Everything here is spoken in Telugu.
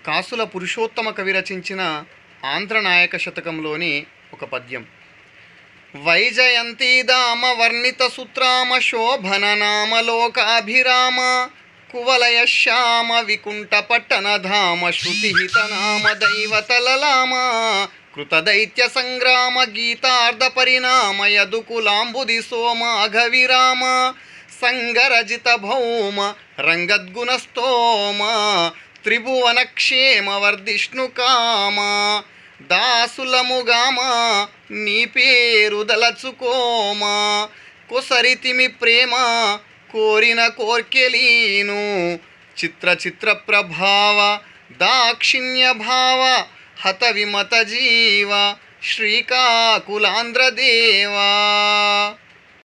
కాసుల పురుషోత్తమ కవి రచించిన ఆంధ్రనాయక శతకంలోని ఒక పద్యం వైజయంతి దామ వర్ణిత సుత్రామ శోభన నామ లోకాభిరామ కువలయ శ్యామ వికుంఠ పట్టణ ధామ శృతిహిత నామ దైవతలలామ కృతదైత్య సంగ్రామ గీతార్థ పరిణామ యదుకులాంబుది సోమాఘవిరామ సంగరజిత భౌమ రంగద్గుణస్తోమ త్రిభువన క్షేమ వర్ధిష్ణు కామ దాసులముగామా నీ పేరు దలచుకోమా కొసరితిమి ప్రేమ కోరిన కోర్కెలీను చిత్ర చిత్ర ప్రభావ దాక్షిణ్య భావ హత విమత జీవ శ్రీకాకులాంధ్రదేవా